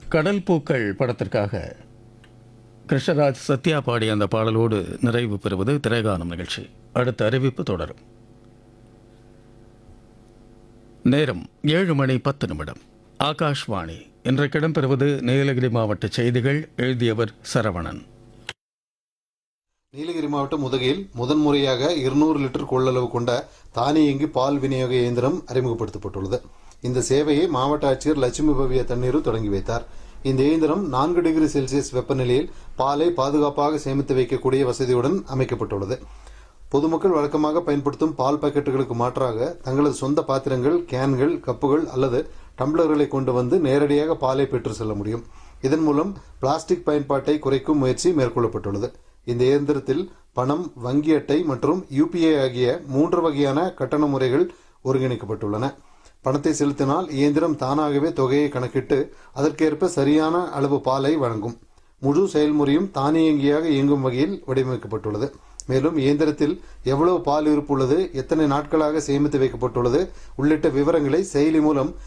கடல் பூக்கள் படத்திற்காக கிருஷ்ணராஜ் சத்யா பாடிய அந்த பாடலோடு நிறைவு பெறுவது திரைகானம் நிகழ்ச்சி அடுத்த அறிவிப்பு தொடரும் நேரம் ஏழு மணி பத்து நிமிடம் ஆகாஷ்வாணி இன்றைக்கு இடம்பெறுவது நீலகிரி மாவட்ட செய்திகள் எழுதியவர் சரவணன் நீலகிரி மாவட்டம் உதகையில் முதன்முறையாக இருநூறு லிட்டர் கொள்ளளவு கொண்ட தானியங்கி பால் விநியோக இயந்திரம் அறிமுகப்படுத்தப்பட்டுள்ளது இந்த சேவையை மாவட்ட ஆட்சியர் லட்சுமி பவிய தண்ணீரு தொடங்கி வைத்தார் இந்த இயந்திரம் நான்கு டிகிரி செல்சியஸ் வெப்பநிலையில் பாலை பாதுகாப்பாக சேமித்து வைக்கக்கூடிய வசதியுடன் அமைக்கப்பட்டுள்ளது பொதுமக்கள் வழக்கமாக பயன்படுத்தும் பால் பாக்கெட்டுகளுக்கு மாற்றாக தங்களது சொந்த பாத்திரங்கள் கேன்கள் கப்புகள் அல்லது டம்ளர்களை கொண்டு வந்து நேரடியாக பாலை பெற்று செல்ல முடியும் இதன் மூலம் பிளாஸ்டிக் பயன்பாட்டை குறைக்கும் முயற்சி மேற்கொள்ளப்பட்டுள்ளது இந்த இயந்திரத்தில் பணம் வங்கி அட்டை மற்றும் யூபிஐ ஆகிய மூன்று வகையான கட்டண முறைகள் ஒருங்கிணைக்கப்பட்டுள்ளன பணத்தை செலுத்தினால் இயந்திரம் தானாகவே தொகையை கணக்கிட்டு அதற்கேற்ப சரியான அளவு பாலை வழங்கும் முழு செயல்முறையும் தானியங்கியாக இயங்கும் வகையில் வடிவமைக்கப்பட்டுள்ளது மேலும் இயந்திரத்தில் எவ்வளவு பால் இருப்பு உள்ளது எத்தனை நாட்களாக சேமித்து வைக்கப்பட்டுள்ளது உள்ளிட்ட விவரங்களை செயலி மூலம்